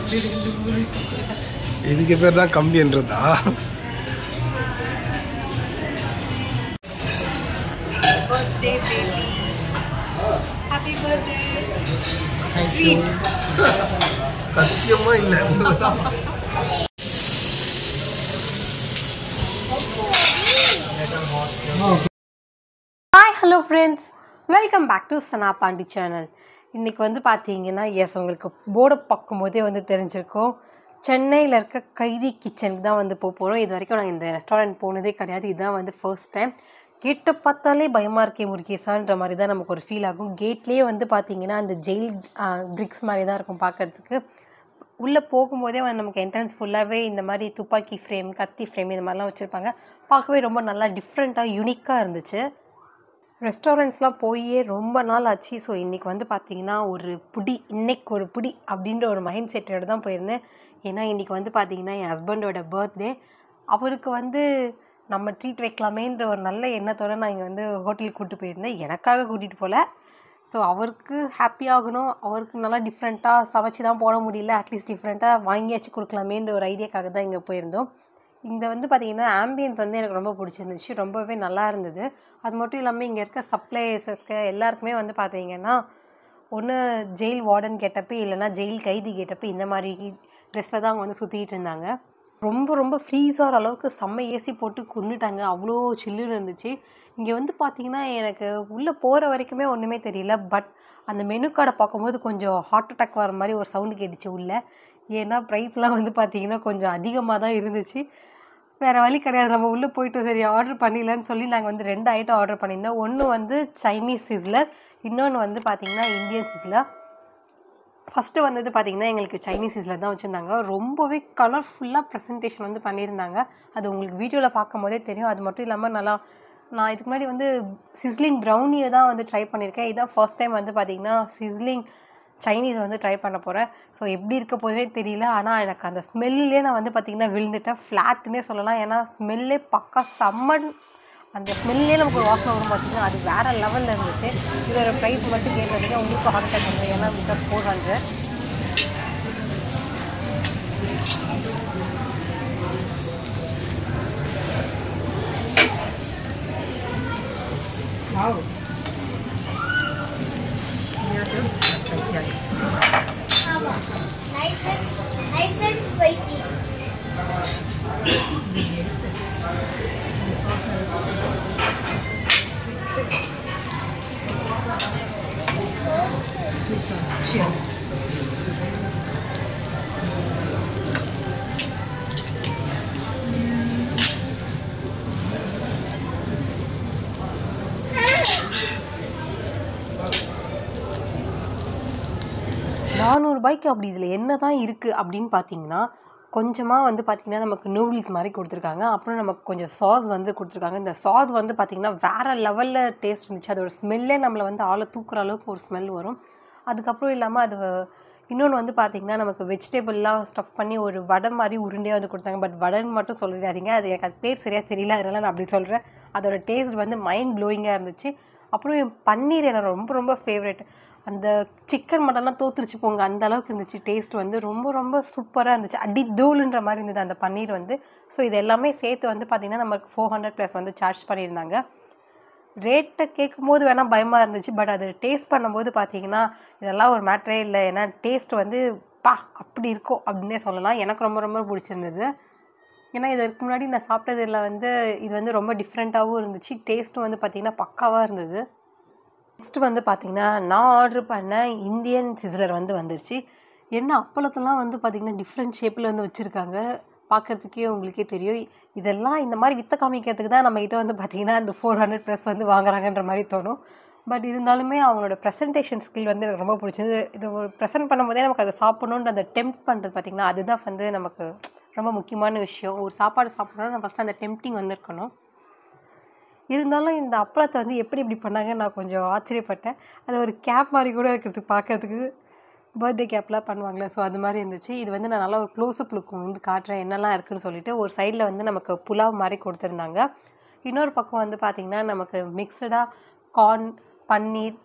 இதுக்கு பேர் தான் கம்பின்றதா birthday baby. Happy birthday. Sweet. சத்தியமா இல்லை hi hello friends welcome back to Sana Pandi channel இன்றைக்கி வந்து பார்த்தீங்கன்னா எஸ் உங்களுக்கு போர்டை பார்க்கும்போதே வந்து தெரிஞ்சிருக்கும் சென்னையில் இருக்க கைதி கிச்சனுக்கு தான் வந்து போக போகிறோம் இது வரைக்கும் நாங்கள் இந்த ரெஸ்டாரண்ட் போனதே கிடையாது இதுதான் வந்து ஃபர்ஸ்ட் டைம் கேட்டை பார்த்தாலே பயமாக இருக்கே முருகேசான்ற மாதிரி தான் நமக்கு ஒரு ஃபீல் ஆகும் கேட்லேயே வந்து பார்த்தீங்கன்னா அந்த ஜெயில் பிரிக்ஸ் மாதிரி தான் இருக்கும் பார்க்கறதுக்கு உள்ளே போகும்போதே வந்து நமக்கு என்ட்ரன்ஸ் ஃபுல்லாகவே இந்த மாதிரி துப்பாக்கி ஃப்ரேம் கத்தி ஃப்ரேம் இது மாதிரிலாம் வச்சுருப்பாங்க பார்க்கவே ரொம்ப நல்லா டிஃப்ரெண்ட்டாக யூனிக்காக இருந்துச்சு ரெஸ்டாரண்ட்ஸ்லாம் போயே ரொம்ப நாள் ஆச்சு ஸோ இன்றைக்கி வந்து பார்த்தீங்கன்னா ஒரு புடி இன்னைக்கு ஒரு புடி அப்படின்ற ஒரு மைண்ட் செட்டோட தான் போயிருந்தேன் ஏன்னா இன்றைக்கி வந்து பார்த்தீங்கன்னா என் ஹஸ்பண்டோட பர்த்டே அவருக்கு வந்து நம்ம ட்ரீட் வைக்கலாமேன்ற ஒரு நல்ல எண்ணத்தோட நான் இங்கே வந்து ஹோட்டலுக்கு கூப்பிட்டு போயிருந்தேன் எனக்காக கூட்டிகிட்டு போகல ஸோ அவருக்கு ஹாப்பி ஆகணும் அவருக்கு நல்லா டிஃப்ரெண்ட்டாக சமைச்சு தான் போட முடியல அட்லீஸ்ட் டிஃப்ரெண்ட்டாக வாங்கியாச்சு கொடுக்கலாமேன்ற ஒரு ஐடியாக்காக தான் இங்கே போயிருந்தோம் இந்த வந்து பார்த்திங்கன்னா ஆம்பியன்ஸ் வந்து எனக்கு ரொம்ப பிடிச்சிருந்துச்சு ரொம்பவே நல்லா இருந்தது அது மட்டும் இல்லாமல் இங்கே இருக்க சப்ளைசர்ஸ்க்கு எல்லாருக்குமே வந்து பார்த்தீங்கன்னா ஒன்று ஜெயில் வார்டன் கெட்டப்பு இல்லைன்னா ஜெயில் கைதி கெட்டப்பு இந்த மாதிரி ட்ரெஸ்ஸில் தான் அவங்க வந்து சுற்றிட்டு இருந்தாங்க ரொம்ப ரொம்ப ஃப்ரீஸ் ஆகிற அளவுக்கு செம்ம ஏசி போட்டு கொண்டுட்டாங்க அவ்வளோ சில்லுன்னு இருந்துச்சு இங்கே வந்து பார்த்தீங்கன்னா எனக்கு உள்ளே போகிற வரைக்குமே ஒன்றுமே தெரியல பட் அந்த மெனு கார்டை பார்க்கும்போது கொஞ்சம் ஹார்ட் அட்டாக் வர மாதிரி ஒரு சவுண்டு கேட்டுச்சு உள்ளே ஏன்னா ப்ரைஸ்லாம் வந்து பார்த்தீங்கன்னா கொஞ்சம் அதிகமாக தான் இருந்துச்சு வேறு வழி கிடையாது நம்ம உள்ளே போயிட்டு சரி ஆர்டர் பண்ணிடலான்னு சொல்லி நாங்கள் வந்து ரெண்டு ஐட்டம் ஆர்டர் பண்ணியிருந்தோம் ஒன்று வந்து சைனீஸ் சிஸ்லர் இன்னொன்று வந்து பார்த்திங்கன்னா இந்தியன் சிஸ்லர் ஃபஸ்ட்டு வந்தது பார்த்திங்கன்னா எங்களுக்கு சைனீஸ் சிஸ்லர் தான் வச்சுருந்தாங்க ரொம்பவே கலர்ஃபுல்லாக ப்ரெசன்டேஷன் வந்து பண்ணியிருந்தாங்க அது உங்களுக்கு வீடியோவில் பார்க்கும் போதே தெரியும் அது மட்டும் இல்லாமல் நல்லா நான் இதுக்கு முன்னாடி வந்து சிஸ்லிங் ப்ரௌனியை தான் வந்து ட்ரை பண்ணியிருக்கேன் இதான் ஃபர்ஸ்ட் டைம் வந்து பார்த்திங்கன்னா சிஸ்லிங் சைனீஸ் வந்து ட்ரை பண்ண போகிறேன் ஸோ எப்படி இருக்க போதே தெரியல ஆனால் எனக்கு அந்த ஸ்மெல்லே நான் வந்து பார்த்திங்கன்னா விழுந்துட்டேன் ஃப்ளாட்டுன்னே சொல்லலாம் ஏன்னா ஸ்மெல்லே பக்கா செம்மன் அந்த ஸ்மெல்லே நமக்கு ஒரு வாசனை வரும் பார்த்தீங்கன்னா அது வேறு லெவலில் இருந்துச்சு இதோட ப்ரைஸ் மட்டும் கேட்டதுக்கு உங்களுக்கு ஹார்ட் அட்டாக் வந்து ஏன்னா because four hundred Nice and, nice and spicy. நானூறுபாய்க்கு அப்படி இதில் என்ன தான் இருக்குது அப்படின்னு பார்த்தீங்கன்னா கொஞ்சமாக வந்து பார்த்திங்கன்னா நமக்கு நூடுல்ஸ் மாதிரி கொடுத்துருக்காங்க அப்புறம் நமக்கு கொஞ்சம் சாஸ் வந்து கொடுத்துருக்காங்க இந்த சாஸ் வந்து பார்த்திங்கன்னா வேறு லெவலில் டேஸ்ட் இருந்துச்சு அதோட ஸ்மெல்லே நம்மளை வந்து ஆளை தூக்குற அளவுக்கு ஒரு ஸ்மெல் வரும் அதுக்கப்புறம் இல்லாமல் அது இன்னொன்று வந்து பார்த்திங்கன்னா நமக்கு வெஜிடபிள்லாம் ஸ்டஃப் பண்ணி ஒரு வடை மாதிரி உருண்டையாக வந்து கொடுத்தாங்க பட் வடைன்னு மட்டும் சொல்லிடாதீங்க அது எனக்கு அது பேர் சரியாக தெரியல அதனால் நான் அப்படி சொல்கிறேன் அதோட டேஸ்ட் வந்து மைண்ட் ப்ளோயிங்காக இருந்துச்சு அப்புறம் என் பன்னீர் எனக்கு ரொம்ப ரொம்ப ஃபேவரெட் அந்த சிக்கன் மட்டன்லாம் தோத்துருச்சு போங்க அந்த அளவுக்கு இருந்துச்சு டேஸ்ட் வந்து ரொம்ப ரொம்ப சூப்பராக இருந்துச்சு அடி தூளுன்ற மாதிரி இருந்தது அந்த பன்னீர் வந்து ஸோ இது எல்லாமே சேர்த்து வந்து பார்த்திங்கன்னா நமக்கு ஃபோர் ஹண்ட்ரட் ப்ளஸ் வந்து சார்ஜ் பண்ணியிருந்தாங்க ரேட்டை கேட்கும் போது வேணால் பயமாக இருந்துச்சு பட் அது டேஸ்ட் பண்ணும்போது பார்த்தீங்கன்னா இதெல்லாம் ஒரு மேட்டரே இல்லை ஏன்னா டேஸ்ட் வந்து பா அப்படி இருக்கும் அப்படின்னே சொல்லலாம் எனக்கு ரொம்ப ரொம்ப பிடிச்சிருந்தது ஏன்னா இதற்கு முன்னாடி நான் சாப்பிட்டதில் வந்து இது வந்து ரொம்ப டிஃப்ரெண்ட்டாகவும் இருந்துச்சு டேஸ்ட்டும் வந்து பார்த்திங்கன்னா பக்காவாக இருந்தது நெக்ஸ்ட்டு வந்து பார்த்திங்கன்னா நான் ஆர்டர் பண்ண இந்தியன் சிஸ்லர் வந்து வந்துருச்சு என்ன அப்பளத்தெல்லாம் வந்து பார்த்திங்கன்னா டிஃப்ரெண்ட் ஷேப்பில் வந்து வச்சுருக்காங்க பார்க்குறதுக்கே உங்களுக்கே தெரியும் இதெல்லாம் இந்த மாதிரி வித்த காமிக்கிறதுக்கு தான் நம்மகிட்ட வந்து பார்த்திங்கன்னா இந்த ஃபோர் ஹண்ட்ரட் ப்ளஸ் வந்து வாங்குறாங்கன்ற மாதிரி தோணும் பட் இருந்தாலுமே அவங்களோட ப்ரெசன்டேஷன் ஸ்கில் வந்து எனக்கு ரொம்ப பிடிச்சது இது ஒரு ப்ரெசென்ட் பண்ணும்போதே நமக்கு அதை சாப்பிடணுன்ற அந்த டெம்ப்ட் பண்ணுறது பார்த்திங்கன்னா அதுதான் வந்து நமக்கு ரொம்ப முக்கியமான விஷயம் ஒரு சாப்பாடு சாப்பிட்றோன்னா நம்ம ஃபஸ்ட்டு அந்த டெம்ப்டிங் வந்திருக்கணும் இருந்தாலும் இந்த அப்பளத்தை வந்து எப்படி இப்படி பண்ணாங்க நான் கொஞ்சம் ஆச்சரியப்பட்டேன் அது ஒரு கேப் மாதிரி கூட இருக்கிறது பார்க்கறதுக்கு பர்த்டே கேப்லாம் பண்ணுவாங்களே ஸோ அது மாதிரி இருந்துச்சு இது வந்து நான் நல்லா ஒரு க்ளோஸ்அப் லுக் வந்து காட்டுறேன் என்னெல்லாம் இருக்குன்னு சொல்லிட்டு ஒரு சைடில் வந்து நமக்கு புலாவ் மாதிரி கொடுத்துருந்தாங்க இன்னொரு பக்கம் வந்து பார்த்திங்கன்னா நமக்கு மிக்சடாக கார்ன் பன்னீர்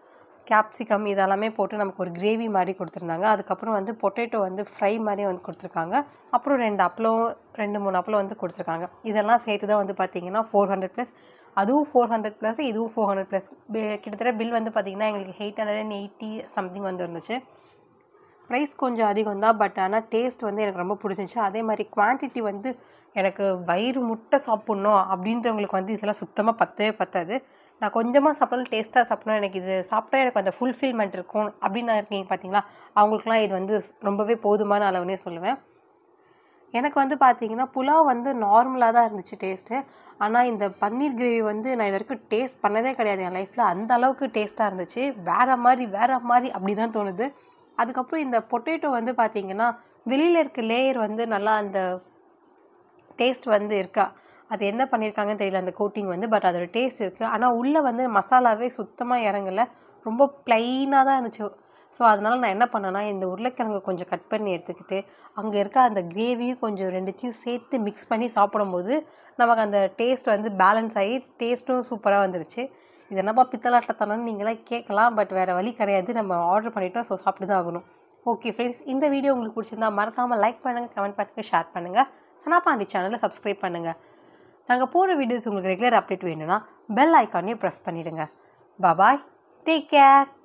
கேப்சிகம் இதெல்லாமே போட்டு நமக்கு ஒரு கிரேவி மாதிரி கொடுத்துருந்தாங்க அதுக்கப்புறம் வந்து பொட்டேட்டோ வந்து ஃப்ரை மாதிரி வந்து கொடுத்துருக்காங்க அப்புறம் ரெண்டு அப்பளம் ரெண்டு மூணு அப்பளம் வந்து கொடுத்துருக்காங்க இதெல்லாம் சேர்த்து தான் வந்து பார்த்தீங்கன்னா ஃபோர் ஹண்ட்ரட் ப்ளஸ் அதுவும் ஃபோர் ஹண்ட்ரட் ப்ளஸ் இதுவும் ஃபோர் ஹண்ட்ரட் ப்ளஸ் கிட்டத்தட்ட பில் வந்து பார்த்திங்கன்னா எங்களுக்கு eight hundred and eighty something வந்து இருந்துச்சு ப்ரைஸ் கொஞ்சம் அதிகம் தான் பட் ஆனால் டேஸ்ட் வந்து எனக்கு ரொம்ப பிடிச்சிருந்துச்சு அதே மாதிரி குவான்டிட்டி வந்து எனக்கு வயிறு முட்டை சாப்பிட்ணும் அப்படின்றவங்களுக்கு வந்து இதெல்லாம் சுத்தமாக பத்தவே பத்தாது நான் கொஞ்சமாக சாப்பிட்டாலும் டேஸ்ட்டாக சாப்பிடணும் எனக்கு இது சாப்பிட்டா எனக்கு அந்த ஃபுல்ஃபில்மெண்ட் இருக்கும் அப்படின்னு நான் இருக்கீங்க பார்த்தீங்களா அவங்களுக்குலாம் இது வந்து ரொம்பவே போதுமான அளவுனே சொல்லுவேன் எனக்கு வந்து பார்த்தீங்கன்னா புலாவ் வந்து நார்மலாக தான் இருந்துச்சு டேஸ்ட்டு ஆனால் இந்த பன்னீர் கிரேவி வந்து நான் இது வரைக்கும் டேஸ்ட் பண்ணதே கிடையாது என் லைஃப்பில் அந்த அளவுக்கு டேஸ்ட்டாக இருந்துச்சு வேறு மாதிரி வேறு மாதிரி அப்படி தான் தோணுது அதுக்கப்புறம் இந்த பொட்டேட்டோ வந்து பார்த்தீங்கன்னா வெளியில் இருக்க லேயர் வந்து நல்லா அந்த டேஸ்ட் வந்து இருக்கா அது என்ன பண்ணியிருக்காங்கன்னு தெரியல அந்த கோட்டிங் வந்து பட் அதோட டேஸ்ட் இருக்குது ஆனால் உள்ளே வந்து மசாலாவே சுத்தமாக இறங்கலை ரொம்ப ப்ளைனாக தான் இருந்துச்சு ஸோ அதனால் நான் என்ன பண்ணேன்னா இந்த உருளைக்கிழங்கு கொஞ்சம் கட் பண்ணி எடுத்துக்கிட்டு அங்கே இருக்க அந்த கிரேவியும் கொஞ்சம் ரெண்டுத்தையும் சேர்த்து மிக்ஸ் பண்ணி சாப்பிடும்போது நமக்கு அந்த டேஸ்ட் வந்து பேலன்ஸ் ஆகி டேஸ்ட்டும் சூப்பராக வந்துருச்சு இது என்னப்பா பித்தலாட்டத்தனம்னு நீங்களாம் கேட்கலாம் பட் வேறு வழி கிடையாது நம்ம ஆர்டர் பண்ணிட்டோம் ஸோ சாப்பிட்டு தான் ஆகணும் ஓகே ஃப்ரெண்ட்ஸ் இந்த வீடியோ உங்களுக்கு பிடிச்சிருந்தா மறக்காமல் லைக் பண்ணுங்கள் கமெண்ட் பண்ணுங்கள் ஷேர் பண்ணுங்கள் சனாபாண்டி சேனலை சப்ஸ்கிரைப் பண்ணுங்கள் நாங்கள் போகிற வீடியோஸ் உங்களுக்கு ரெகுலர் அப்டேட் வேணும்னா பெல் ஐக்கானையும் ப்ரெஸ் பண்ணிவிடுங்க பாய் டேக் கேர்